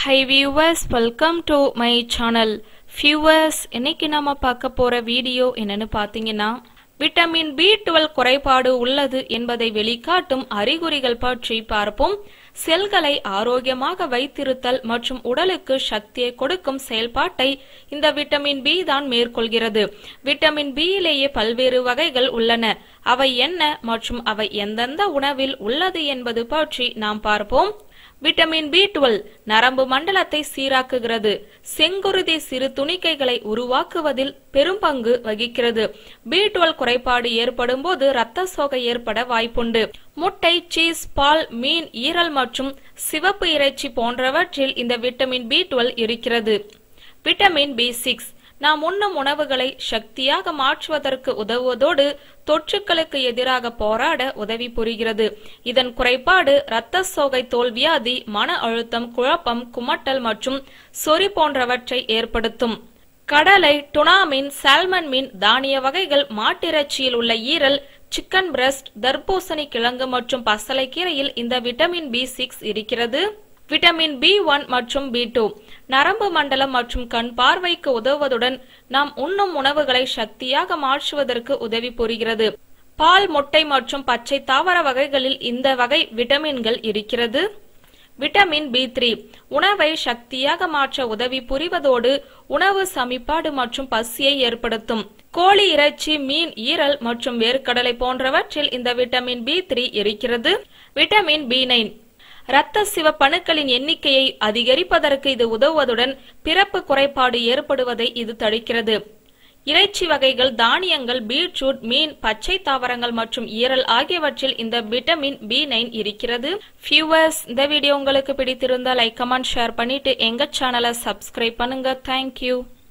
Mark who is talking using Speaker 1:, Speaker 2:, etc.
Speaker 1: high viewers welcome to my channel viewers இன்னைக்கு நாம பார்க்க போற வீடியோ என்னன்னு பார்த்தீங்கன்னா விட்டமின் பி டுவெல் குறைபாடு உள்ளது என்பதை வெளிக்காட்டும் அறிகுறிகள் பற்றி பார்ப்போம் செல்களை ஆரோக்கியமாக வைத்திருத்தல் மற்றும் உடலுக்கு சக்தியை கொடுக்கும் செயல்பாட்டை இந்த விட்டமின் பி தான் மேற்கொள்கிறது விட்டமின் பியிலேயே பல்வேறு வகைகள் உள்ளன அவை என்ன மற்றும் அவை எந்தெந்த உணவில் உள்ளது என்பது பற்றி நாம் பார்ப்போம் விட்டமின் பி டுவெல் நரம்பு மண்டலத்தை சீராக்குகிறது செங்குருதி சிறு துணிக்கைகளை உருவாக்குவதில் பெரும் பங்கு வகிக்கிறது பி டுவெல் குறைபாடு ஏற்படும் போது ரத்த சோகை ஏற்பட வாய்ப்புண்டு முட்டை சீஸ் பால் மீன் ஈரல் மற்றும் சிவப்பு இறைச்சி போன்றவற்றில் இந்த விட்டமின் பி டுவெல் இருக்கிறது விட்டமின் பி சிக்ஸ் நாம் உண்ணும் உணவுகளை சக்தியாக மாற்றுவதற்கு உதவுவதோடு தொற்றுக்களுக்கு எதிராக போராட உதவி புரிகிறது இதன் குறைபாடு இரத்த சோகை தோல்வியாதி மன அழுத்தம் குழப்பம் குமட்டல் மற்றும் சொறி போன்றவற்றை ஏற்படுத்தும் கடலை டுனா மீன் சால்மன் மீன் தானிய வகைகள் மாட்டிறைச்சியில் உள்ள ஈரல் சிக்கன் பிரஸ்ட் தர்பூசணி கிழங்கு மற்றும் பசலைக்கீரையில் இந்த விட்டமின் பி சிக்ஸ் இருக்கிறது விட்டமின் பி ஒன் மற்றும் பி டூ நரம்பு மண்டலம் மற்றும் கண் பார்வைக்கு உதவுவதுடன் நாம் உண்ணும் உணவுகளை சக்தியாக மாற்றுவதற்கு உதவி புரிகிறது பால் முட்டை மற்றும் பச்சை தாவர வகைகளில் இந்த வகை விட்டமின்கள் இருக்கிறது விட்டமின் பி த்ரீ உணவை சக்தியாக மாற்ற உதவி புரிவதோடு உணவு சமிப்பாடு மற்றும் பசியை ஏற்படுத்தும் கோழி இறைச்சி மீன் ஈரல் மற்றும் வேர்க்கடலை போன்றவற்றில் இந்த விட்டமின் பி த்ரீ இருக்கிறது விட்டமின் பி நைன் இரத்த சிவப்பணுக்களின் எண்ணிக்கையை அதிகரிப்பதற்கு இது உதவுவதுடன் பிறப்பு குறைபாடு ஏற்படுவதை இது தடுக்கிறது இறைச்சி வகைகள் தானியங்கள் பீட்ரூட் மீன் பச்சை தாவரங்கள் மற்றும் ஈரல் ஆகியவற்றில் இந்த விட்டமின் பி நைன் இருக்கிறது ஃபியூவர்ஸ் இந்த வீடியோ உங்களுக்கு பிடித்திருந்தால் லைக் கமெண்ட் ஷேர் பண்ணிட்டு எங்க சேனலை சப்ஸ்கிரைப் பண்ணுங்க தேங்க்யூ